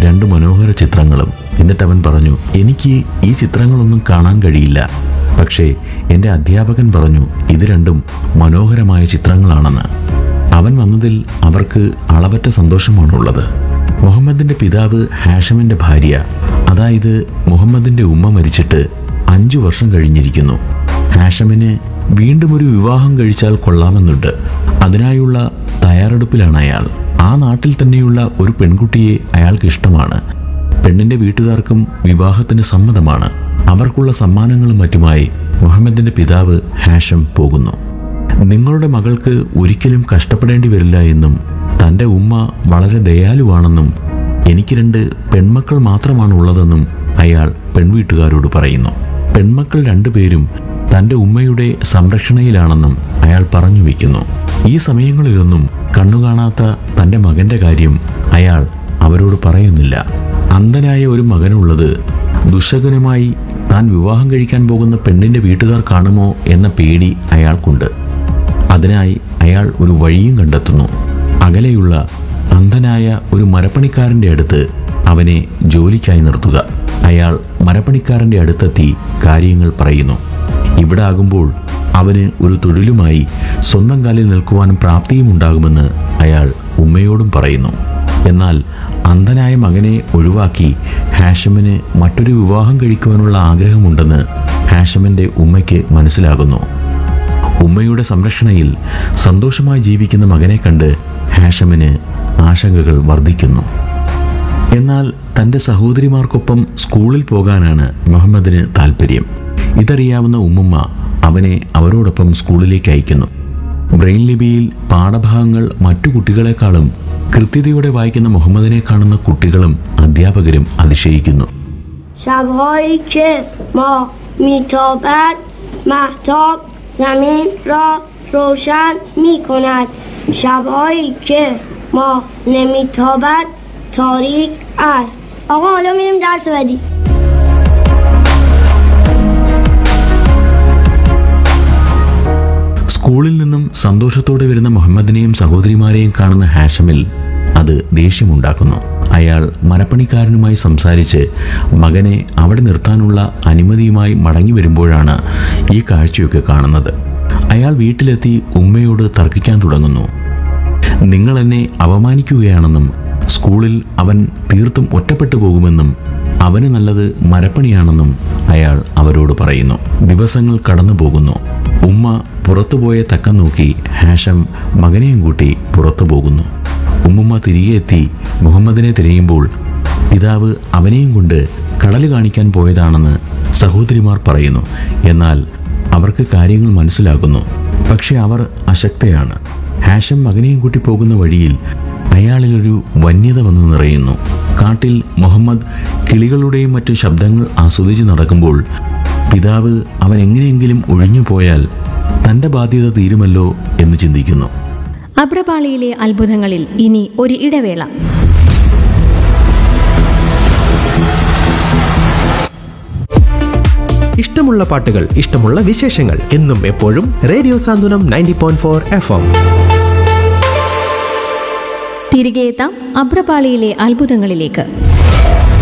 രണ്ട് മനോഹര ചിത്രങ്ങളും എന്നിട്ട് അവൻ പറഞ്ഞു എനിക്ക് ഈ ചിത്രങ്ങളൊന്നും കാണാൻ കഴിയില്ല പക്ഷേ എൻ്റെ അധ്യാപകൻ പറഞ്ഞു ഇത് രണ്ടും മനോഹരമായ ചിത്രങ്ങളാണെന്ന് അവൻ വന്നതിൽ അവർക്ക് അളവറ്റ സന്തോഷമാണുള്ളത് മുഹമ്മദിന്റെ പിതാവ് ഹാഷമിന്റെ ഭാര്യ അതായത് മുഹമ്മദിന്റെ ഉമ്മ മരിച്ചിട്ട് അഞ്ചു വർഷം കഴിഞ്ഞിരിക്കുന്നു ഹാഷമിന് വീണ്ടും ഒരു വിവാഹം കഴിച്ചാൽ കൊള്ളാമെന്നുണ്ട് അതിനായുള്ള തയ്യാറെടുപ്പിലാണ് അയാൾ ആ നാട്ടിൽ തന്നെയുള്ള ഒരു പെൺകുട്ടിയെ അയാൾക്ക് ഇഷ്ടമാണ് പെണ്ണിന്റെ വീട്ടുകാർക്കും വിവാഹത്തിന് സമ്മതമാണ് അവർക്കുള്ള സമ്മാനങ്ങളും മറ്റുമായി മുഹമ്മദിന്റെ പിതാവ് ഹാഷം പോകുന്നു നിങ്ങളുടെ മകൾക്ക് ഒരിക്കലും കഷ്ടപ്പെടേണ്ടി വരില്ല എന്നും തൻ്റെ ഉമ്മ വളരെ ദയാലുവാണെന്നും എനിക്ക് രണ്ട് പെൺമക്കൾ മാത്രമാണ് ഉള്ളതെന്നും അയാൾ പെൺവീട്ടുകാരോട് പറയുന്നു പെൺമക്കൾ രണ്ടുപേരും തൻ്റെ ഉമ്മയുടെ സംരക്ഷണയിലാണെന്നും അയാൾ പറഞ്ഞു വയ്ക്കുന്നു ഈ സമയങ്ങളിലൊന്നും കണ്ണുകാണാത്ത തൻ്റെ മകന്റെ കാര്യം അയാൾ അവരോട് പറയുന്നില്ല അന്ധനായ ഒരു മകനുള്ളത് ദുശകനുമായി താൻ വിവാഹം കഴിക്കാൻ പോകുന്ന പെണ്ണിന്റെ വീട്ടുകാർ കാണുമോ എന്ന പേടി അയാൾക്കുണ്ട് അതിനായി അയാൾ ഒരു വഴിയും കണ്ടെത്തുന്നു അകലെയുള്ള അന്ധനായ ഒരു മരപ്പണിക്കാരന്റെ അടുത്ത് അവനെ ജോലിക്കായി നിർത്തുക അയാൾ മരപ്പണിക്കാരന്റെ അടുത്തെത്തി കാര്യങ്ങൾ പറയുന്നു ഇവിടെ ആകുമ്പോൾ അവന് ഒരു തൊഴിലുമായി സ്വന്തം കാലിൽ നിൽക്കുവാനും പ്രാപ്തിയും ഉണ്ടാകുമെന്ന് അയാൾ ഉമ്മയോടും പറയുന്നു എന്നാൽ അന്ധനായ മകനെ ഒഴിവാക്കി ഹാഷമിന് മറ്റൊരു വിവാഹം കഴിക്കുവാനുള്ള ആഗ്രഹമുണ്ടെന്ന് ഹാഷമിന്റെ ഉമ്മയ്ക്ക് മനസ്സിലാകുന്നു ഉമ്മയുടെ സംരക്ഷണയിൽ സന്തോഷമായി ജീവിക്കുന്ന മകനെ കണ്ട് ഹാഷമിന് ആശങ്കകൾ വർദ്ധിക്കുന്നു എന്നാൽ തൻ്റെ സഹോദരിമാർക്കൊപ്പം സ്കൂളിൽ പോകാനാണ് മുഹമ്മദിന് താല്പര്യം ഇതറിയാവുന്ന ഉമ്മുമ്മ അവനെ അവരോടൊപ്പം സ്കൂളിലേക്ക് അയക്കുന്നു ബ്രെയിൻ ലിപിയിൽ പാഠഭാഗങ്ങൾ മറ്റു കുട്ടികളെക്കാളും കൃത്യതയോടെ വായിക്കുന്ന മുഹമ്മദിനെ കാണുന്ന കുട്ടികളും അധ്യാപകരും അതിശയിക്കുന്നു شبهایی که ما میتابد محتاب زمین را روشن می کند شبهایی که ما نمیتابد تاریک است آقا حالا میریم درس بعدی സ്കൂളിൽ നിന്നും സന്തോഷത്തോടെ വരുന്ന മുഹമ്മദിനെയും സഹോദരിമാരെയും കാണുന്ന ഹാഷമിൽ അത് ദേഷ്യമുണ്ടാക്കുന്നു അയാൾ മരപ്പണിക്കാരനുമായി സംസാരിച്ച് മകനെ അവിടെ നിർത്താനുള്ള അനുമതിയുമായി മടങ്ങി വരുമ്പോഴാണ് ഈ കാഴ്ചയൊക്കെ കാണുന്നത് അയാൾ വീട്ടിലെത്തി ഉമ്മയോട് തർക്കിക്കാൻ തുടങ്ങുന്നു നിങ്ങൾ എന്നെ അപമാനിക്കുകയാണെന്നും സ്കൂളിൽ അവൻ തീർത്തും ഒറ്റപ്പെട്ടു പോകുമെന്നും അവന് നല്ലത് മരപ്പണിയാണെന്നും അയാൾ അവരോട് പറയുന്നു ദിവസങ്ങൾ കടന്നു പോകുന്നു ഉമ്മ പുറത്തുപോയ തക്കം നോക്കി ഹാഷം മകനെയും കൂട്ടി പുറത്തു പോകുന്നു ഉമ്മുമ്മ തിരികെ എത്തി മുഹമ്മദിനെ തിരയുമ്പോൾ പിതാവ് അവനെയും കൊണ്ട് കടൽ കാണിക്കാൻ പോയതാണെന്ന് സഹോദരിമാർ പറയുന്നു എന്നാൽ അവർക്ക് കാര്യങ്ങൾ മനസ്സിലാകുന്നു പക്ഷെ അവർ അശക്തയാണ് ഹാഷം മകനെയും കൂട്ടി പോകുന്ന വഴിയിൽ അയാളിലൊരു വന്യത വന്നു നിറയുന്നു കാട്ടിൽ മുഹമ്മദ് കിളികളുടെയും മറ്റു ശബ്ദങ്ങൾ ആസ്വദിച്ച് നടക്കുമ്പോൾ പിതാവ് അവൻ എങ്ങനെയെങ്കിലും ഒഴിഞ്ഞു പോയാൽ തൻ്റെ ബാധ്യത തീരുമല്ലോ എന്ന് ചിന്തിക്കുന്നു അബ്രപാളിയിലെ അത്ഭുതങ്ങളിൽ ഇനി ഒരു ഇടവേള ഇഷ്ടമുള്ള പാട്ടുകൾ ഇഷ്ടമുള്ള വിശേഷങ്ങൾ എന്നും എപ്പോഴും radio Santhwanam ninety point four F M തിരികെ എത്താം അബ്രപാളിയിലെ അത്ഭുതങ്ങളിലേക്ക്